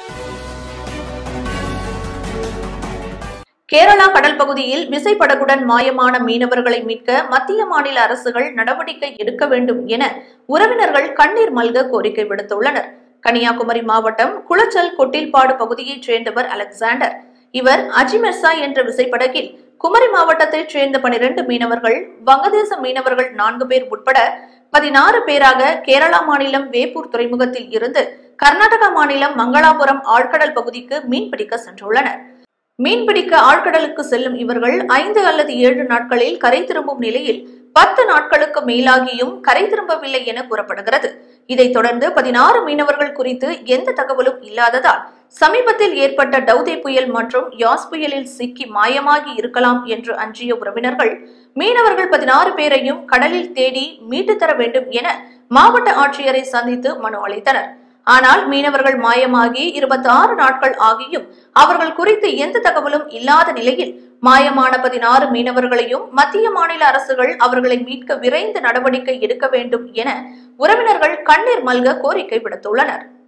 கேரளா கடல் பகுதியில் விசைப்படகுடன் மாயமான மீனவர்களை மீட்க மத்திய மாநில அரசுகள் நடவடிக்கை எடுக்க வேண்டும் என உறவினர்கள் கண்ணீர் மல்க கோரிக்கை விடுத்துள்ளனர் கன்னியாகுமரி மாவட்டம் குளச்சல் கொட்டில்பாடு பகுதியைச் சேர்ந்தவர் அலெக்சாண்டர் இவர் அஜிமெர்சா என்ற விசைப்படகில் குமரி மாவட்டத்தைச் சேர்ந்த பனிரெண்டு மீனவர்கள் வங்கதேச மீனவர்கள் நான்கு பேர் உட்பட பதினாறு பேராக கேரளா மாநிலம் வேப்பூர் துறைமுகத்தில் இருந்து கர்நாடகா மாநிலம் மங்களாபுரம் ஆழ்கடல் பகுதிக்கு மீன்பிடிக்க சென்றுள்ளனர் மீன்பிடிக்க ஆழ்கடலுக்கு செல்லும் இவர்கள் ஐந்து அல்லது ஏழு நாட்களில் கரை திரும்பும் நிலையில் பத்து நாட்களுக்கு மேலாகியும் கரை திரும்பவில்லை என கூறப்படுகிறது இதைத் தொடர்ந்து பதினாறு மீனவர்கள் குறித்து எந்த தகவலும் இல்லாததால் சமீபத்தில் ஏற்பட்ட டவுதே புயல் மற்றும் யாஸ் புயலில் சிக்கி மாயமாகி இருக்கலாம் என்று அஞ்சிய உறவினர்கள் மீனவர்கள் பதினாறு பேரையும் கடலில் தேடி மீட்டு தர வேண்டும் என மாவட்ட ஆட்சியரை சந்தித்து மனு அளித்தனர் ஆனால் மீனவர்கள் மாயமாகி இருபத்தி ஆறு நாட்கள் ஆகியும் அவர்கள் குறித்து எந்த தகவலும் இல்லாத நிலையில் மாயமான பதினாறு மீனவர்களையும் மத்திய மாநில அரசுகள் அவர்களை மீட்க விரைந்து நடவடிக்கை எடுக்க வேண்டும் என உறவினர்கள் கண்ணீர் மல்க கோரிக்கை விடுத்துள்ளனர்